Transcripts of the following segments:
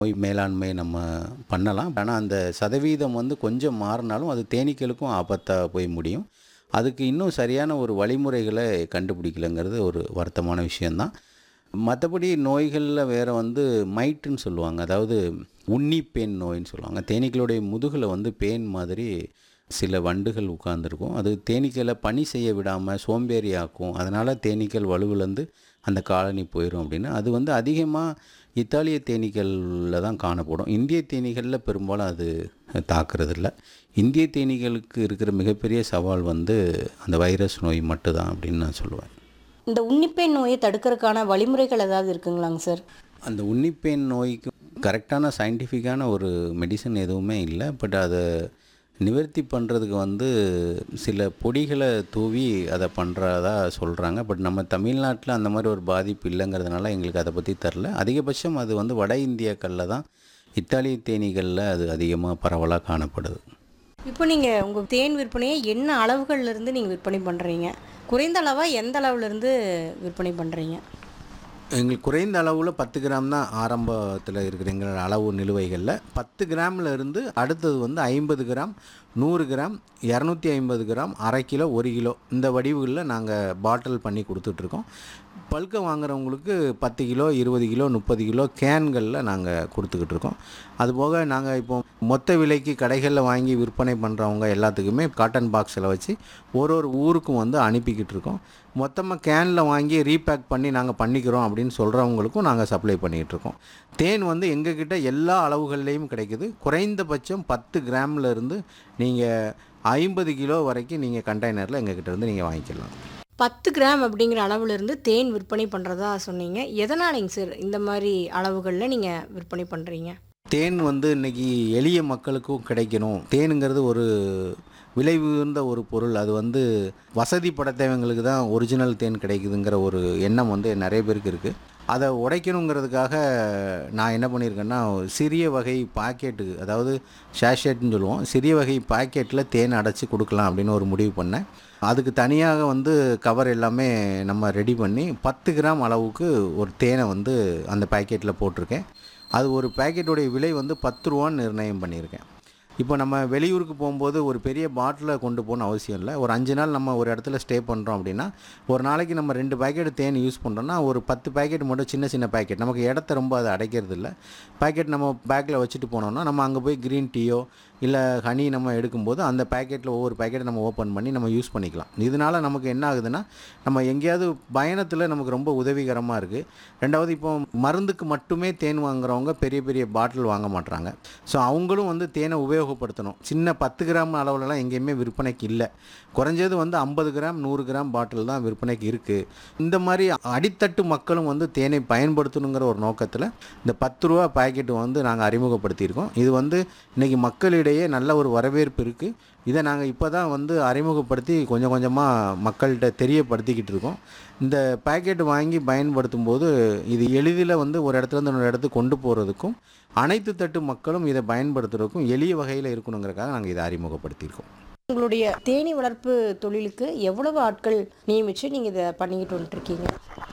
நோய் மேலாண்மை நம்ம பண்ணலாம் ஆனால் அந்த சதவீதம் வந்து கொஞ்சம் மாறினாலும் அது தேனீக்களுக்கும் ஆபத்தாக போய் முடியும் அதுக்கு இன்னும் சரியான ஒரு வழிமுறைகளை கண்டுபிடிக்கலங்கிறது ஒரு வருத்தமான விஷயந்தான் மற்றபடி நோய்களில் வேறு வந்து மைட்டுன்னு சொல்லுவாங்க அதாவது உண்ணி பேன் நோயின்னு சொல்லுவாங்க தேனீக்களுடைய முதுகில் வந்து பேன் மாதிரி சில வண்டுகள் உட்கார்ந்துருக்கும் அது தேனீக்களை பனி செய்ய விடாமல் சோம்பேறி ஆக்கும் அதனால் தேனீக்கள் வலுவிழந்து அந்த காலனி போயிடும் அப்படின்னு அது வந்து அதிகமாக இத்தாலிய தேனீக்களில் தான் காணப்படும் இந்திய தேனீகளில் பெரும்பாலும் அது தாக்குறதில்ல இந்திய தேனீகளுக்கு இருக்கிற மிகப்பெரிய சவால் வந்து அந்த வைரஸ் நோய் மட்டும்தான் அப்படின்னு நான் சொல்லுவேன் இந்த உன்னிப்பேன் நோயை தடுக்கிறதுக்கான வழிமுறைகள் ஏதாவது இருக்குங்களாங்க சார் அந்த உன்னிப்பேன் நோய்க்கு கரெக்டான சயின்டிஃபிக்கான ஒரு மெடிசன் எதுவுமே இல்லை பட் அதை நிவர்த்தி பண்ணுறதுக்கு வந்து சில பொடிகளை தூவி அதை பண்ணுறதா சொல்கிறாங்க பட் நம்ம தமிழ்நாட்டில் அந்த மாதிரி ஒரு பாதிப்பு இல்லைங்கிறதுனால எங்களுக்கு அதை பற்றி தெரில அதிகபட்சம் அது வந்து வட இந்தியாக்களில் தான் இத்தாலிய தேனீகளில் அது அதிகமாக பரவலாக காணப்படுது இப்போ நீங்கள் உங்கள் தேன் விற்பனையை என்ன அளவுகள்ல இருந்து நீங்கள் விற்பனை பண்ணுறீங்க குறைந்த அளவா எந்த அளவுல இருந்து விற்பனை பண்ணுறீங்க எங்களுக்கு குறைந்த அளவில் பத்து கிராம் தான் ஆரம்பத்தில் இருக்கிற எங்களோட அளவு நிலுவைகளில் பத்து கிராமில் இருந்து அடுத்தது வந்து ஐம்பது கிராம் நூறு கிராம் இரநூத்தி ஐம்பது கிராம் அரை கிலோ ஒரு கிலோ இந்த வடிவுகளில் நாங்கள் பாட்டில் பண்ணி கொடுத்துட்ருக்கோம் பல்கை வாங்குறவங்களுக்கு பத்து கிலோ இருபது கிலோ முப்பது கிலோ கேன்களில் நாங்கள் கொடுத்துக்கிட்டு இருக்கோம் அதுபோக நாங்கள் இப்போ மொத்த விலைக்கு கடைகளில் வாங்கி விற்பனை பண்ணுறவங்க எல்லாத்துக்குமே காட்டன் பாக்ஸில் வச்சு ஒரு ஒரு ஊருக்கும் வந்து அனுப்பிக்கிட்டு இருக்கோம் மொத்தமாக கேனில் வாங்கி ரீபேக் பண்ணி நாங்கள் பண்ணிக்கிறோம் அப்படின்னு சொல்கிறவங்களுக்கும் நாங்கள் சப்ளை பண்ணிகிட்டு இருக்கோம் தேன் வந்து எங்ககிட்ட எல்லா அளவுகள்லேயும் கிடைக்குது குறைந்தபட்சம் பத்து கிராமில் இருந்து நீங்கள் ஐம்பது கிலோ வரைக்கும் நீங்கள் கண்டெய்னரில் எங்ககிட்ட இருந்து நீங்கள் வாங்கிக்கலாம் பத்து கிராம் அப்படிங்கிற அளவுல இருந்து தேன் விற்பனை பண்ணுறதா சொன்னீங்க எதனாலைங்க சார் இந்த மாதிரி அளவுகளில் நீங்கள் விற்பனை பண்ணுறீங்க தேன் வந்து இன்னைக்கு எளிய மக்களுக்கும் கிடைக்கணும் தேனுங்கிறது ஒரு விலை உயர்ந்த ஒரு பொருள் அது வந்து வசதி படைத்தவங்களுக்கு தான் ஒரிஜினல் தேன் கிடைக்குதுங்கிற ஒரு எண்ணம் வந்து நிறைய பேருக்கு இருக்குது அதை உடைக்கணுங்கிறதுக்காக நான் என்ன பண்ணியிருக்கேன்னா சிறிய வகை பாக்கெட்டு அதாவது ஷேஷேட்னு சொல்லுவோம் சிறிய வகை பாக்கெட்டில் தேன் அடைச்சி கொடுக்கலாம் அப்படின்னு ஒரு முடிவு பண்ணேன் அதுக்கு தனியாக வந்து கவர் எல்லாமே நம்ம ரெடி பண்ணி பத்து கிராம் அளவுக்கு ஒரு தேனை வந்து அந்த பாக்கெட்டில் போட்டிருக்கேன் அது ஒரு பாக்கெட்டுடைய விலை வந்து பத்து ரூபான்னு நிர்ணயம் பண்ணியிருக்கேன் இப்போ நம்ம வெளியூருக்கு போகும்போது ஒரு பெரிய பாட்டிலை கொண்டு போகணும் அவசியம் இல்லை ஒரு அஞ்சு நாள் நம்ம ஒரு இடத்துல ஸ்டே பண்ணுறோம் அப்படின்னா ஒரு நாளைக்கு நம்ம ரெண்டு பாக்கெட் தேன் யூஸ் பண்ணுறோன்னா ஒரு பத்து பாக்கெட் மட்டும் சின்ன சின்ன பாக்கெட் நமக்கு இடத்த ரொம்ப அதை அடைக்கிறது இல்லை பாக்கெட் நம்ம பேக்கில் வச்சுட்டு போனோம்னா நம்ம அங்கே போய் க்ரீன் டீயோ இல்லை ஹனி நம்ம எடுக்கும்போது அந்த பேக்கெட்டில் ஒவ்வொரு பேக்கெட்டை நம்ம ஓப்பன் பண்ணி நம்ம யூஸ் பண்ணிக்கலாம் இதனால் நமக்கு என்ன ஆகுதுன்னா நம்ம எங்கேயாவது பயணத்தில் நமக்கு ரொம்ப உதவிகரமாக இருக்குது ரெண்டாவது இப்போ மருந்துக்கு மட்டுமே தேன் வாங்குறவங்க பெரிய பெரிய பாட்டில் வாங்க மாட்றாங்க ஸோ அவங்களும் வந்து தேனை உபயோகப்படுத்தணும் சின்ன பத்து கிராம் அளவுலலாம் எங்கேயுமே விற்பனைக்கு இல்லை குறைஞ்சது வந்து ஐம்பது கிராம் நூறு கிராம் பாட்டில் தான் விற்பனைக்கு இருக்குது இந்த மாதிரி அடித்தட்டு மக்களும் வந்து தேனை பயன்படுத்தணுங்கிற ஒரு நோக்கத்தில் இந்த பத்து ரூபா பாக்கெட்டு வந்து நாங்கள் அறிமுகப்படுத்தியிருக்கோம் இது வந்து இன்றைக்கி மக்களிடையே நல்ல ஒரு வரவேற்பு இருக்குது இதை நாங்கள் இப்போ தான் வந்து அறிமுகப்படுத்தி கொஞ்சம் கொஞ்சமாக மக்கள்கிட்ட தெரியப்படுத்திக்கிட்டு இருக்கோம் இந்த பேக்கெட் வாங்கி பயன்படுத்தும் போது இது எளிதில் வந்து ஒரு இடத்துலேருந்து இன்னொரு இடத்துக்கு கொண்டு போகிறதுக்கும் அனைத்து தட்டு மக்களும் இதை பயன்படுத்துறதுக்கும் எளிய வகையில் இருக்கணுங்கிறக்காக நாங்கள் இதை அறிமுகப்படுத்தியிருக்கோம் உங்களுடைய தேனி வளர்ப்பு தொழிலுக்கு எவ்வளவு ஆட்கள் நியமித்து நீங்கள் இதை பண்ணிக்கிட்டு வந்துட்டுருக்கீங்க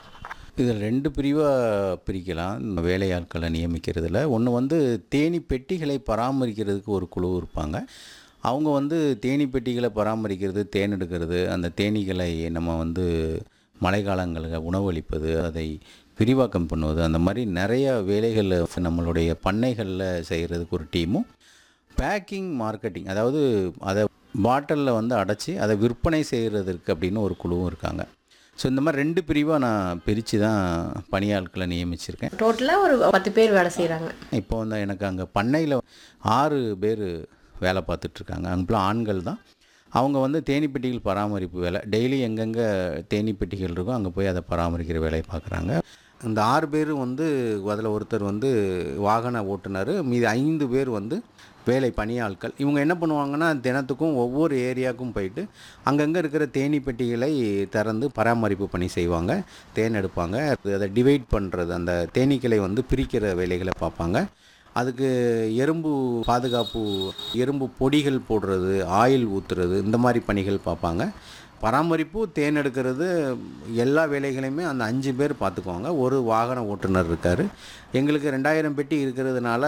இதில் ரெண்டு பிரிவாக பிரிக்கலாம் இந்த வேலையாட்களை நியமிக்கிறதுல ஒன்று வந்து தேனி பெட்டிகளை பராமரிக்கிறதுக்கு ஒரு குழு இருப்பாங்க அவங்க வந்து தேனி பெட்டிகளை பராமரிக்கிறது தேன் எடுக்கிறது அந்த தேனீகளை நம்ம வந்து மழைக்காலங்களில் உணவளிப்பது அதை விரிவாக்கம் பண்ணுவது அந்த மாதிரி நிறைய வேலைகள் நம்மளுடைய பண்ணைகளில் செய்கிறதுக்கு ஒரு டீமும் பேக்கிங் மார்க்கெட்டிங் அதாவது அதை பாட்டிலில் வந்து அடைச்சி அதை விற்பனை செய்கிறதுக்கு அப்படின்னு ஒரு குழுவும் இருக்காங்க ஸோ இந்த மாதிரி ரெண்டு பிரிவாக நான் பிரித்து தான் பணியாட்களை நியமிச்சிருக்கேன் டோட்டலாக ஒரு பத்து பேர் வேலை செய்கிறாங்க இப்போ வந்து எனக்கு அங்கே பண்ணையில் ஆறு பேர் வேலை பார்த்துட்ருக்காங்க அங்கே ஆண்கள் தான் அவங்க வந்து தேனீப்பெட்டிகள் பராமரிப்பு வேலை டெய்லி எங்கெங்கே தேனீப்பெட்டிகள் இருக்கோ அங்கே போய் அதை பராமரிக்கிற வேலையை பார்க்குறாங்க இந்த ஆறு பேர் வந்து அதில் ஒருத்தர் வந்து வாகன ஓட்டுநர் மீதி ஐந்து பேர் வந்து வேலை பணியாட்கள் இவங்க என்ன பண்ணுவாங்கன்னா தினத்துக்கும் ஒவ்வொரு ஏரியாவுக்கும் போயிட்டு அங்கங்கே இருக்கிற தேனீ பெட்டிகளை திறந்து பராமரிப்பு பணி செய்வாங்க தேன் எடுப்பாங்க அதை டிவைட் பண்ணுறது அந்த தேனீக்களை வந்து பிரிக்கிற வேலைகளை பார்ப்பாங்க அதுக்கு எறும்பு பாதுகாப்பு எறும்பு பொடிகள் போடுறது ஆயில் ஊற்றுறது இந்த மாதிரி பணிகள் பார்ப்பாங்க பராமரிப்பு தேன் எடுக்கிறது எல்லா வேலைகளையுமே அந்த அஞ்சு பேர் பார்த்துக்குவாங்க ஒரு வாகன ஓட்டுநர் இருக்கார் எங்களுக்கு ரெண்டாயிரம் பெட்டி இருக்கிறதுனால